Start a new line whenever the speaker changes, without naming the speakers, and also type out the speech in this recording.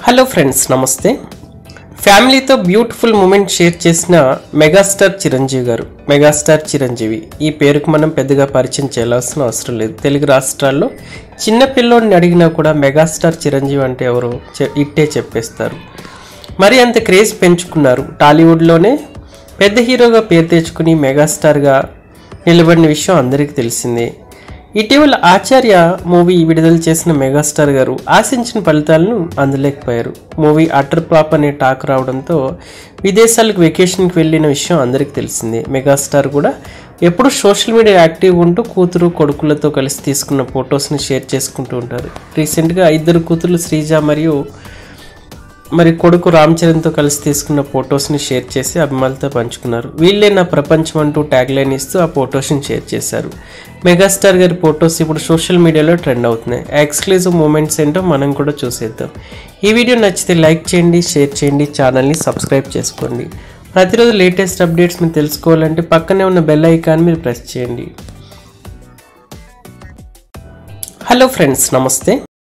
hello friends నమస్తే ఫ్యామిలీతో beautiful moment share చేసిన మెగాస్టార్ చిరంజీవి గారు మెగాస్టార్ చిరంజీవి ఈ పేరుకు మనం పెద్దగా పరిచయం చేయాల్సిన అవసరం లేదు తెలుగు రాష్ట్రాల్లో చిన్న పిల్లోడిని అడిగినా కూడా మెగాస్టార్ చిరంజీవి అంటే ఎవరు చె- ఇట్టే చెప్పేస్తారు మరి అంత క్రేజ్ పెంచుకున్నారు టాలీవుడ్లోనే పెద్ద హీరోగా పేరు తెచ్చుకుని మెగాస్టార్గా నిలబడిన విషయం అందరికీ తెలిసిందే ఇటీవల ఆచార్య మూవీ విడుదల చేసిన మెగాస్టార్ గారు ఆశించిన ఫలితాలను అందలేకపోయారు మూవీ అటర్ ఫ్లాప్ అనే టాక్ రావడంతో విదేశాలకు వెకేషన్కి వెళ్ళిన విషయం అందరికీ తెలిసిందే మెగాస్టార్ కూడా ఎప్పుడు సోషల్ మీడియా యాక్టివ్ ఉంటూ కూతురు కొడుకులతో కలిసి తీసుకున్న ఫొటోస్ని షేర్ చేసుకుంటూ ఉంటారు రీసెంట్గా ఇద్దరు కూతురు శ్రీజ మరియు మరి కొడుకు రామ్ చరణ్తో కలిసి తీసుకున్న ఫొటోస్ని షేర్ చేసి అభిమానులతో పంచుకున్నారు వీళ్ళే నా ప్రపంచం అంటూ ట్యాగ్ లైన్ ఇస్తూ ఆ ఫొటోస్ని షేర్ చేశారు మెగాస్టార్ గారి ఫొటోస్ ఇప్పుడు సోషల్ మీడియాలో ట్రెండ్ అవుతున్నాయి ఎక్స్క్లూజివ్ మూమెంట్స్ ఏంటో మనం కూడా చూసేద్దాం ఈ వీడియో నచ్చితే లైక్ చేయండి షేర్ చేయండి ఛానల్ని సబ్స్క్రైబ్ చేసుకోండి ప్రతిరోజు లేటెస్ట్ అప్డేట్స్ మీరు తెలుసుకోవాలంటే పక్కనే ఉన్న బెల్ ఐకాన్ మీరు ప్రెస్ చేయండి హలో ఫ్రెండ్స్ నమస్తే